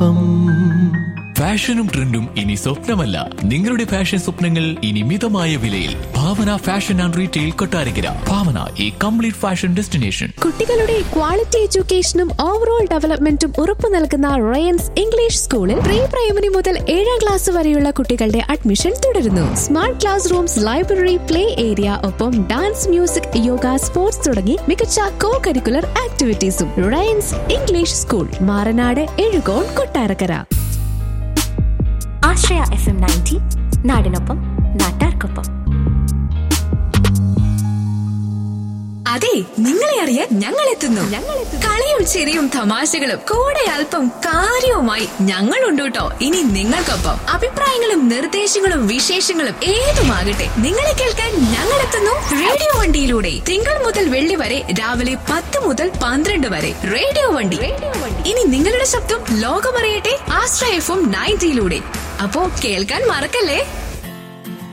നാടിനൊപ്പം ഫാഷനും ട്രെൻഡും ഇനി സ്വപ്നമല്ല നിങ്ങളുടെ ഫാഷൻ സ്വപ്നങ്ങൾ ഇനി മിതമായ വിലയിൽ Bhavana fashion and retail Kottarakkara Bhavana ഈ കംപ്ലീറ്റ് ഫാഷൻ ഡെസ്റ്റിനേഷൻ കുട്ടികളുടെ ക്വാളിറ്റി എഡ്യൂക്കേഷനും ഓവറോൾ ഡെവലപ്മെന്റും ഉറപ്പു നൽകുന്ന റയൻസ് ഇംഗ്ലീഷ് സ്കൂളിൽ പ്രീ പ്രൈമറി മുതൽ ഏഴാം ക്ലാസ് വരെയുള്ള കുട്ടികളുടെ അഡ്മിഷൻ തുടരുന്നു smart class rooms library play area ഒപ്പം ഡാൻസ് മ്യൂസിക് യോഗ സ്പോർട്സ് തുടങ്ങി മികച്ച കോ കരിക്കുലർ ആക്ടിവിറ്റീസും Ryan's English school Maranad Ezhukone Kottarakkara Ashraya F M ninety നാടിനൊപ്പം നാട്ടാർക്കൊപ്പം അതെ നിങ്ങളെ അറിയാൻ ഞങ്ങൾ എത്തുന്നു കളിയും ചിരിയും തമാശകളും കൂടെ അല്പം കാര്യവുമായി ഞങ്ങളുണ്ട് കേട്ടോ ഇനി നിങ്ങൾക്കൊപ്പം അഭിപ്രായങ്ങളും നിർദ്ദേശങ്ങളും വിശേഷങ്ങളും ഏതുമാകട്ടെ നിങ്ങളെ കേൾക്കാൻ ഞങ്ങൾ എത്തുന്നു റേഡിയോ വണ്ടിയിലൂടെ തിങ്കൾ മുതൽ വെള്ളി വരെ രാവിലെ പത്ത് മുതൽ പന്ത്രണ്ട് വരെ റേഡിയോ വണ്ടി ഇനി നിങ്ങളുടെ ശബ്ദം ലോകമറിയട്ടെ ആശ്രയ എഫും നയൻറ്റിയിലൂടെ അപ്പോ കേൾക്കാൻ മറക്കല്ലേ